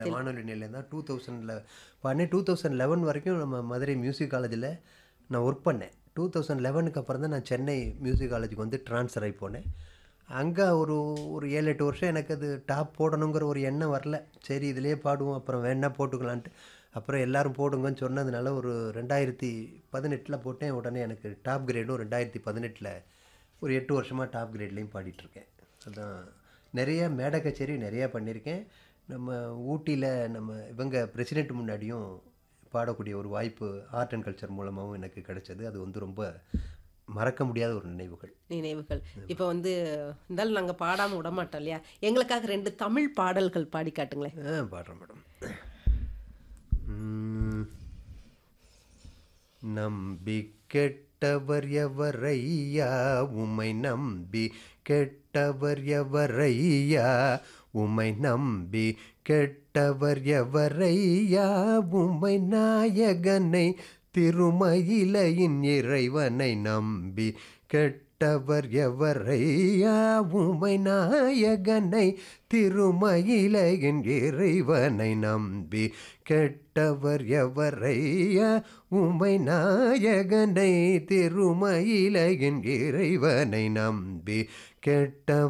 வானொலி நிலையம் தான் டூ தௌசண்டில் பண்ணேன் டூ தௌசண்ட் லெவன் வரைக்கும் நம்ம மதுரை மியூசிக் காலேஜில் நான் ஒர்க் பண்ணேன் டூ தௌசண்ட் லெவனுக்கு அப்புறம் தான் நான் சென்னை மியூசிக் காலேஜுக்கு வந்து ட்ரான்ஸ்ஃபர் ஆகி போனேன் அங்கே ஒரு ஒரு ஏழு எட்டு வருஷம் எனக்கு அது டாப் போடணுங்கிற ஒரு எண்ணம் வரல சரி இதிலே பாடுவோம் அப்புறம் வேணா போட்டுக்கலான்ட்டு அப்புறம் எல்லாரும் போடுங்கன்னு சொன்னதுனால ஒரு ரெண்டாயிரத்தி பதினெட்டில் போட்டேன் உடனே எனக்கு டாப் கிரேடும் ரெண்டாயிரத்தி பதினெட்டில் ஒரு எட்டு வருஷமாக டாப் கிரேட்லேயும் பாடிட்டுருக்கேன் அதான் நிறைய மேடை கச்சேரி நிறையா பண்ணியிருக்கேன் நம்ம ஊட்டியில் நம்ம இவங்க பிரசிடெண்ட் முன்னாடியும் பாடக்கூடிய ஒரு வாய்ப்பு ஆர்ட் அண்ட் கல்ச்சர் மூலமாகவும் எனக்கு கிடைச்சது அது வந்து ரொம்ப மறக்க முடியாத ஒரு நினைவுகள் நினைவுகள் இப்போ வந்து இருந்தாலும் நாங்கள் பாடாமல் விட மாட்டோம் இல்லையா எங்களுக்காக ரெண்டு தமிழ் பாடல்கள் பாடி காட்டுங்களேன் ஆ பாடுறேன் மேடம் உம், நம்பி கெட்டவர் எவரையா உமை நம்பி கெட்டவர் எவரையா உமை நம்பி கெட்டவர் எவரையா உமை நாயகனை திருமயிலையின் இறைவனை நம்பி கெட்டவர் எவரையா உமை நாயகனை திருமயிலையின் இறைவனை நம்பி கெட்டவர் எவரையா உமை நாயகனை திருமயிலையின் இறைவனை நம்பி கெட்ட